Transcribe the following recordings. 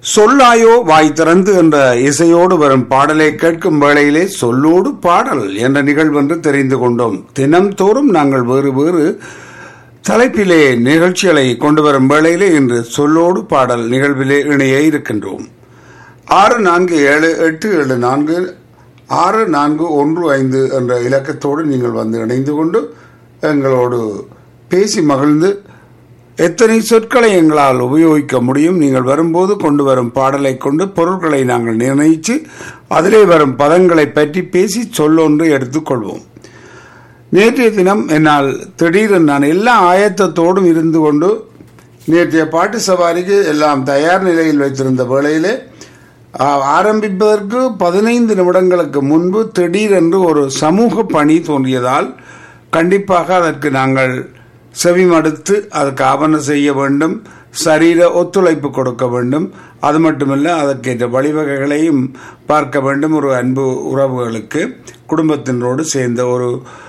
சொல்லாயோ வாய் திறந்து என்ற இசையோடு வரும் பாடலை கேட்கும் வேளையிலே சொல்லோடு பாடல் என்ற நிகழ்வென்று தெரிந்து கொண்டோம் தினம்தோறும் நாங்கள் வேறு வேறு தலைப்பிலே நிகழ்ச்சிகளை கொண்டு வரும் வேளையிலே இன்று சொல்லோடு பாடல் நிகழ்விலே இணைய இருக்கின்றோம் ஆறு நான்கு ஏழு எட்டு ஏழு நான்கு ஆறு நான்கு ஒன்று ஐந்து என்ற இலக்கத்தோடு நீங்கள் வந்து இணைந்து கொண்டு எங்களோடு பேசி மகிழ்ந்து எத்தனை சொற்களை எங்களால் உபயோகிக்க முடியும் நீங்கள் வரும்போது கொண்டு வரும் பாடலை கொண்டு பொருட்களை நாங்கள் நிர்ணயித்து அதிலே வரும் பதங்களை பற்றி பேசி சொல்லொன்று எடுத்துக்கொள்வோம் நேற்றைய தினம் என்னால் திடீரென நான் எல்லா ஆயத்தத்தோடும் இருந்து கொண்டு நேற்றைய பாட்டு சவாரிக்கு எல்லாம் தயார் நிலையில் வைத்திருந்த வேளையிலே ஆரம்பிப்பதற்கு பதினைந்து நிமிடங்களுக்கு முன்பு திடீரென்று ஒரு சமூக பணி தோன்றியதால் கண்டிப்பாக அதற்கு நாங்கள் செவிமடுத்து அதுக்கு ஆவணம் செய்ய வேண்டும் சரீர ஒத்துழைப்பு கொடுக்க வேண்டும் அது மட்டுமல்ல அதற்கேற்ற வழிவகைகளையும் பார்க்க வேண்டும் ஒரு அன்பு உறவுகளுக்கு குடும்பத்தினரோடு சேர்ந்த ஒரு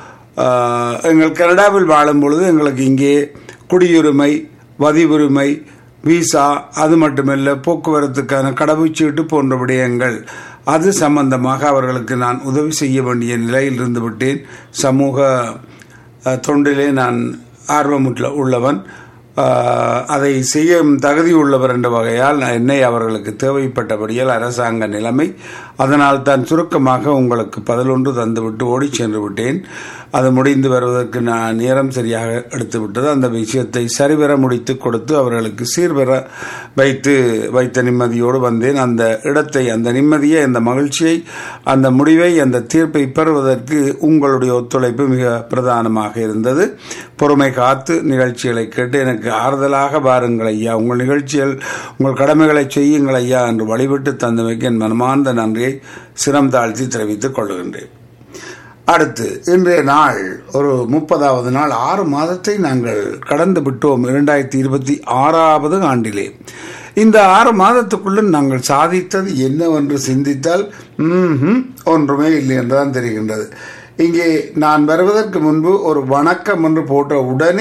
எங்கள் கனடாவில் வாழும் பொழுது எங்களுக்கு இங்கே குடியுரிமை வதிவுரிமை விசா அது மட்டுமல்ல போக்குவரத்துக்கான கடவுச்சீட்டு போன்ற விடயங்கள் அது சம்பந்தமாக அவர்களுக்கு நான் உதவி செய்ய வேண்டிய நிலையில் இருந்து விட்டேன் சமூக தொண்டிலே நான் ஆர்வமுற்ற உள்ளவன் அதை செய்ய தகுதி உள்ளவர் என்ற வகையால் என்னை அவர்களுக்கு தேவைப்பட்டபடியால் அரசாங்க நிலைமை அதனால் தான் சுருக்கமாக உங்களுக்கு பதிலொன்று தந்துவிட்டு ஓடி சென்று விட்டேன் அது முடிந்து வருவதற்கு நான் நேரம் சரியாக எடுத்து விட்டது அந்த விஷயத்தை சரிவர முடித்து கொடுத்து அவர்களுக்கு சீர்வர வைத்து வைத்த நிம்மதியோடு வந்தேன் அந்த இடத்தை அந்த நிம்மதியை அந்த மகிழ்ச்சியை அந்த முடிவை அந்த தீர்ப்பை பெறுவதற்கு உங்களுடைய ஒத்துழைப்பு மிக பிரதானமாக இருந்தது பொறுமை காத்து நிகழ்ச்சிகளை கேட்டு எனக்கு ஆறுதலாக பாருங்கள் ஐயா உங்கள் நிகழ்ச்சிகள் உங்கள் கடமைகளை செய்யுங்கள் ஐயா என்று வழிவிட்டு தந்தமைக்கு என் மனமார்ந்த நன்றியை சிரம் தாழ்த்தி தெரிவித்துக் கொள்கின்றேன் அடுத்து இன்றைய நாள் ஒரு முப்பதாவது நாள் ஆறு மாதத்தை நாங்கள் கடந்து விட்டோம் இரண்டாயிரத்தி இருபத்தி ஆறாவது ஆண்டிலே இந்த ஆறு மாதத்துக்குள்ள நாங்கள் சாதித்தது என்னவென்று சிந்தித்தால் ஒன்றுமே இல்லை என்றுதான் தெரிகின்றது இங்கே நான் வருவதற்கு முன்பு ஒரு வணக்கம் என்று போட்ட உடனே